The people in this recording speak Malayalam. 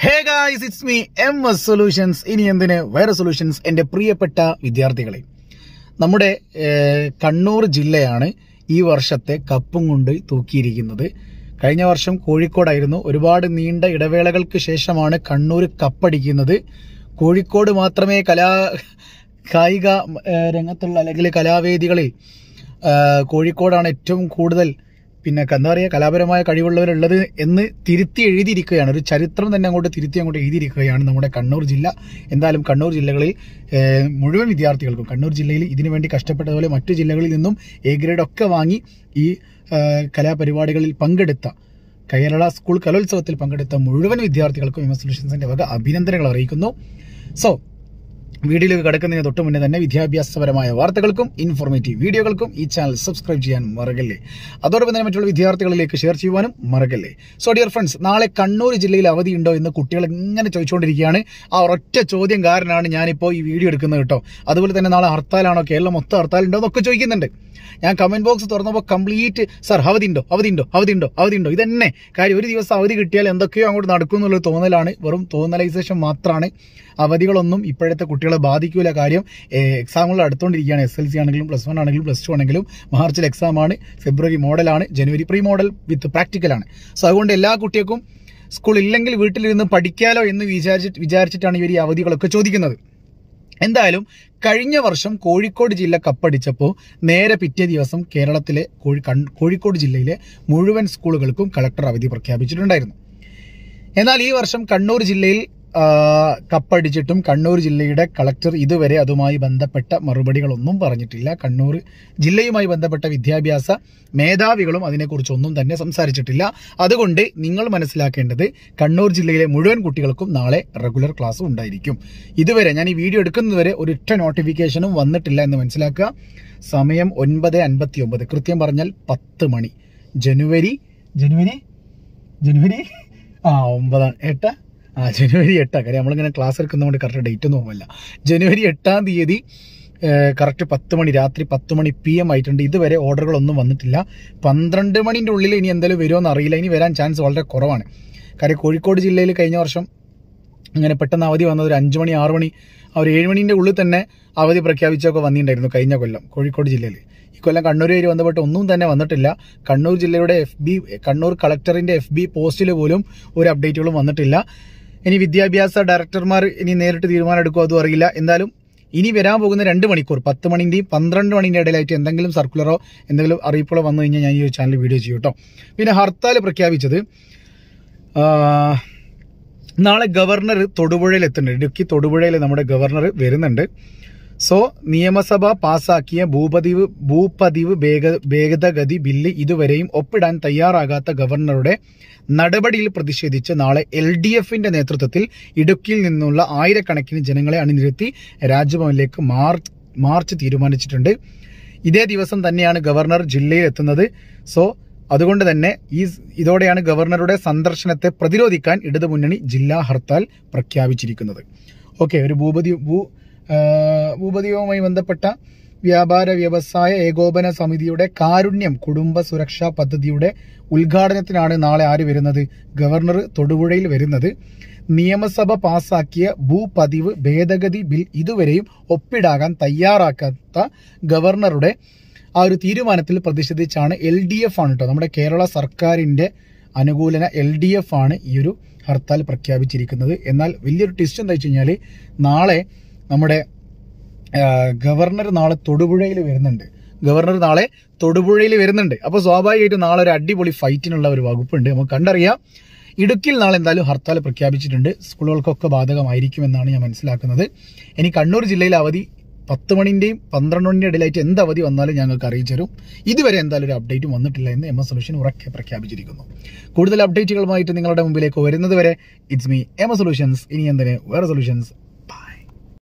hey guys it's me M S solutions ഇനി എന്തിന് വേറെ സൊല്യൂഷൻസ് എൻ്റെ പ്രിയപ്പെട്ട വിദ്യാർത്ഥികളെ നമ്മുടെ ഏഹ്, കണ്ണൂർ ജില്ലയാണ് ഈ വർഷത്തെ കപ്പും കൊണ്ട് തൂക്കിയിരിക്കുന്നത് കഴിഞ്ഞ വർഷം കോഴിക്കോടായിരുന്നു ഒരുപാട് നീണ്ട ഇടവേളകൾക്ക് ശേഷമാണ് കണ്ണൂർ കപ്പടിക്കുന്നത് കോഴിക്കോട് മാത്രമേ കലാ കായിക ഏഹ്, രംഗത്തുള്ള അല്ലെങ്കിൽ കലാവേദികളിൽ ഏഹ്, കോഴിക്കോടാണ് ഏറ്റവും കൂടുതൽ പിന്നെ എന്താ പറയുക കലാപരമായ കഴിവുള്ളവരുള്ളത് എന്ന് തിരുത്തി എഴുതിയിരിക്കുകയാണ് ഒരു ചരിത്രം തന്നെ അങ്ങോട്ട് തിരുത്തി അങ്ങോട്ട് എഴുതിയിരിക്കുകയാണ് നമ്മുടെ കണ്ണൂർ ജില്ല എന്തായാലും കണ്ണൂർ ജില്ലകളിൽ ഏഹ്, മുഴുവൻ വിദ്യാർത്ഥികൾക്കും കണ്ണൂർ ജില്ലയിൽ ഇതിനു വേണ്ടി കഷ്ടപ്പെട്ടതുപോലെ മറ്റു ജില്ലകളിൽ നിന്നും എ ഗ്രേഡ് ഒക്കെ വാങ്ങി ഈ ഏഹ്, കലാപരിപാടികളിൽ പങ്കെടുത്ത കേരള സ്കൂൾ കലോത്സവത്തിൽ പങ്കെടുത്ത മുഴുവൻ വിദ്യാർത്ഥികൾക്കും എം എസ് സൊല്യൂഷൻസിന്റെ വക അഭിനന്ദനങ്ങൾ അറിയിക്കുന്നു സോ വീഡിയോയിലേക്ക് കടക്കുന്നതിന് തൊട്ട് മുന്നേ തന്നെ വിദ്യാഭ്യാസപരമായ വാർത്തകൾക്കും ഇൻഫോർമേറ്റീവ് വീഡിയോകൾക്കും ഈ ചാനൽ സബ്സ്ക്രൈബ് ചെയ്യാൻ മറക്കല്ലേ അതോടൊപ്പം തന്നെ മറ്റുള്ള വിദ്യാർത്ഥികളിലേക്ക് ഷെയർ ചെയ്യുവാനും മറക്കല്ലേ സോ ഡിയർ ഫ്രണ്ട്സ് നാളെ കണ്ണൂർ ജില്ലയിൽ അവധിയുണ്ടോ എന്ന് കുട്ടികൾ ഇങ്ങനെ ചോദിച്ചുകൊണ്ടിരിക്കുകയാണ് ആ ഒരൊറ്റ ചോദ്യം കാരണമാണ് ഞാനിപ്പോൾ ഈ വീഡിയോ എടുക്കുന്നത് കേട്ടോ അതുപോലെ തന്നെ നാളെ ഹർത്താലാണോ കേരളം മൊത്തം ഹർത്താലുണ്ടോ എന്നൊക്കെ ചോദിക്കുന്നുണ്ട് ഞാൻ കമന്റ് ബോക്സ് തുറന്നപ്പോൾ കംപ്ലീറ്റ് സർ അവധി ഉണ്ടോ അവധി ഉണ്ടോ അവധി ഉണ്ടോ അവധി ഉണ്ടോ ഇതന്നെ കാര്യം ഒരു ദിവസം അവധി കിട്ടിയാൽ എന്തൊക്കെയോ അങ്ങോട്ട് നടക്കും എന്നുള്ളൊരു തോന്നലാണ് വെറും തോന്നലൈസേഷൻ മാത്രമാണ് അവധികളൊന്നും ഇപ്പോഴത്തെ കുട്ടികളെ ബാധിക്കൂല കാര്യം എക്സാമുകൾ അടുത്തുകൊണ്ടിരിക്കുകയാണ് എസ് എൽ സി ആണെങ്കിലും പ്ലസ് വൺ ആണെങ്കിലും പ്ലസ് ടു ആണെങ്കിലും മാർച്ചിൽ എക്സാം ആണ് ഫെബ്രുവരി മോഡലാണ് ജനുവരി പ്രീ മോഡൽ വിത്ത് പ്രാക്ടിക്കലാണ് സോ അതുകൊണ്ട് എല്ലാ കുട്ടികൾക്കും സ്കൂൾ ഇല്ലെങ്കിൽ വീട്ടിലിരുന്ന് പഠിക്കാലോ എന്ന് വിചാരിച്ചിട്ട് വിചാരിച്ചിട്ടാണ് ഇവർ ഈ അവധികളൊക്കെ ചോദിക്കുന്നത് എന്തായാലും കഴിഞ്ഞ വർഷം കോഴിക്കോട് ജില്ല കപ്പടിച്ചപ്പോൾ നേരെ പിറ്റേ ദിവസം കേരളത്തിലെ കോഴി കൺ- കോഴിക്കോട് ജില്ലയിലെ മുഴുവൻ സ്കൂളുകൾക്കും കളക്ടർ അവധി പ്രഖ്യാപിച്ചിട്ടുണ്ടായിരുന്നു എന്നാൽ ഈ വർഷം കണ്ണൂർ ജില്ലയിൽ ആ, കപ്പടിച്ചിട്ടും കണ്ണൂർ ജില്ലയുടെ കളക്ടർ ഇതുവരെ അതുമായി ബന്ധപ്പെട്ട മറുപടികളൊന്നും പറഞ്ഞിട്ടില്ല കണ്ണൂർ ജില്ലയുമായി ബന്ധപ്പെട്ട വിദ്യാഭ്യാസ മേധാവികളും അതിനെക്കുറിച്ചൊന്നും തന്നെ സംസാരിച്ചിട്ടില്ല അതുകൊണ്ട് നിങ്ങൾ മനസ്സിലാക്കേണ്ടത് കണ്ണൂർ ജില്ലയിലെ മുഴുവൻ കുട്ടികൾക്കും നാളെ റെഗുലർ ക്ലാസ് ഉണ്ടായിരിക്കും ഇതുവരെ ഞാൻ ഈ വീഡിയോ എടുക്കുന്നതുവരെ ഒരൊറ്റ നോട്ടിഫിക്കേഷനും വന്നിട്ടില്ല എന്ന് മനസ്സിലാക്കുക സമയം ഒൻപത് അൻപത്തി ഒമ്പത് കൃത്യം പറഞ്ഞാൽ പത്ത് മണി ജനുവരി ജനുവരി ജനുവരി ആ ഒമ്പതാം എട്ട് ആ ജനുവരി എട്ടാ കാര്യം നമ്മളിങ്ങനെ ക്ലാസ് എടുക്കുന്നതുകൊണ്ട് കറക്റ്റ് ഡേറ്റ് ഒന്നും ഓർമ്മയില്ല ജനുവരി എട്ടാം തീയതി കറക്റ്റ് പത്ത് മണി രാത്രി പത്ത് മണി പി എം ആയിട്ടുണ്ട് ഇതുവരെ ഓർഡറുകളൊന്നും വന്നിട്ടില്ല പന്ത്രണ്ട് മണിൻ്റെ ഉള്ളിൽ ഇനി എന്തായാലും വരുമോ എന്ന് അറിയില്ല ഇനി വരാൻ ചാൻസ് വളരെ കുറവാണ് കാര്യം കോഴിക്കോട് ജില്ലയിൽ കഴിഞ്ഞ വർഷം അങ്ങനെ പെട്ടെന്ന് അവധി വന്നത് ഒരു അഞ്ച് മണി ആറ് മണി ആ ഒരു ഏഴ് മണീൻ്റെ ഉള്ളിൽ തന്നെ അവധി പ്രഖ്യാപിച്ചൊക്കെ വന്നിട്ടുണ്ടായിരുന്നു കഴിഞ്ഞ കൊല്ലം കോഴിക്കോട് ജില്ലയിൽ ഈ കൊല്ലം കണ്ണൂർ ഏരി ബന്ധപ്പെട്ട് ഒന്നും തന്നെ വന്നിട്ടില്ല കണ്ണൂർ ജില്ലയുടെ എഫ് ബി കണ്ണൂർ കളക്ടറിന്റെ എഫ് ബി പോസ്റ്റിൽ പോലും ഒരു അപ്ഡേറ്റുകളും വന്നിട്ടില്ല ഇനി വിദ്യാഭ്യാസ ഡയറക്ടർമാർ ഇനി നേരിട്ട് തീരുമാനം എടുക്കുമോ അതും അറിയില്ല എന്തായാലും ഇനി വരാൻ പോകുന്ന രണ്ട് മണിക്കൂർ പത്ത് മണിൻ്റെയും പന്ത്രണ്ട് മണിൻ്റെ ഇടയിലായിട്ട് എന്തെങ്കിലും സർക്കുലറോ എന്തെങ്കിലും അറിയിപ്പുകളോ വന്നു കഴിഞ്ഞാൽ ഞാൻ ഈ ഒരു ചാനൽ വീഡിയോ ചെയ്യും കേട്ടോ പിന്നെ ഹർത്താൽ പ്രഖ്യാപിച്ചത് ആ, നാളെ ഗവർണർ തൊടുപുഴയിൽ എത്തുന്നുണ്ട് ഇടുക്കി തൊടുപുഴയിൽ നമ്മുടെ ഗവർണർ വരുന്നുണ്ട് സോ നിയമസഭ പാസാക്കിയ ഭൂപതിവ് ഭൂപതിവ് ഭേഗ ഭേദഗതി ബില്ല് ഇതുവരെയും ഒപ്പിടാൻ തയ്യാറാകാത്ത ഗവർണറുടെ നടപടിയിൽ പ്രതിഷേധിച്ച് നാളെ എൽ ഡി എഫിന്റെ നേതൃത്വത്തിൽ ഇടുക്കിയിൽ നിന്നുള്ള ആയിരക്കണക്കിന് ജനങ്ങളെ അണിനിരത്തി രാജ്ഭവനിലേക്ക് മാർച്ച് മാർച്ച് തീരുമാനിച്ചിട്ടുണ്ട് ഇതേ ദിവസം തന്നെയാണ് ഗവർണർ ജില്ലയിൽ എത്തുന്നത് സോ അതുകൊണ്ട് തന്നെ ഈ ഇതോടെയാണ് ഗവർണറുടെ സന്ദർശനത്തെ പ്രതിരോധിക്കാൻ ഇടതുമുന്നണി ജില്ലാ ഹർത്താൽ പ്രഖ്യാപിച്ചിരിക്കുന്നത് ഓക്കെ ഒരു ഭൂപതി ഭൂ ആ, ഭൂപതിയുമായി ബന്ധപ്പെട്ട വ്യാപാര വ്യവസായ ഏകോപന സമിതിയുടെ കാരുണ്യം കുടുംബ സുരക്ഷാ പദ്ധതിയുടെ ഉദ്ഘാടനത്തിനാണ് നാളെ ആര് വരുന്നത് ഗവർണർ തൊടുപുഴയിൽ വരുന്നത് നിയമസഭ പാസാക്കിയ ഭൂപതിവ് ഭേദഗതി ബിൽ ഇതുവരെയും ഒപ്പിടാകാൻ തയ്യാറാക്കാത്ത ഗവർണറുടെ ആ ഒരു തീരുമാനത്തിൽ പ്രതിഷേധിച്ചാണ് എൽ ഡി എഫ് ആണ് കേട്ടോ നമ്മുടെ കേരള സർക്കാരിന്റെ അനുകൂലന എൽ ഡി എഫ് ആണ് ഈ ഒരു ഹർത്താൽ പ്രഖ്യാപിച്ചിരിക്കുന്നത് എന്നാൽ വലിയൊരു ട്വിസ്റ്റ് എന്താ വെച്ച് കഴിഞ്ഞാൽ നാളെ നമ്മുടെ ആ, ഗവർണർ നാളെ തൊടുപുഴയിൽ വരുന്നുണ്ട് ഗവർണർ നാളെ തൊടുപുഴയിൽ വരുന്നുണ്ട് അപ്പോൾ സ്വാഭാവികമായിട്ടും നാളെ ഒരു അടിപൊളി ഫൈറ്റിനുള്ള ഒരു വകുപ്പുണ്ട് നമുക്ക് കണ്ടറിയാം ഇടുക്കിയിൽ നാളെ എന്തായാലും ഹർത്താൽ പ്രഖ്യാപിച്ചിട്ടുണ്ട് സ്കൂളുകൾക്കൊക്കെ ബാധകമായിരിക്കുമെന്നാണ് ഞാൻ മനസ്സിലാക്കുന്നത് ഇനി കണ്ണൂർ ജില്ലയിൽ അവധി പത്ത് മണിൻ്റെയും പന്ത്രണ്ട് മണിൻ്റെ ഇടയിലായിട്ട് എന്ത് അവധി വന്നാലും ഞങ്ങൾക്ക് അറിയിച്ചു തരും ഇതുവരെ എന്തായാലും ഒരു അപ്ഡേറ്റ് വന്നിട്ടില്ല എന്ന് എം എസ് സൊല്യൂഷൻ ഉറക്കെ പ്രഖ്യാപിച്ചിരിക്കുന്നു കൂടുതൽ അപ്ഡേറ്റുകളുമായിട്ട് നിങ്ങളുടെ മുമ്പിലേക്ക് വരുന്നത് വരെ it's me M S solutions ഇനി എന്തിന് വേറെ സൊല്യൂഷൻസ്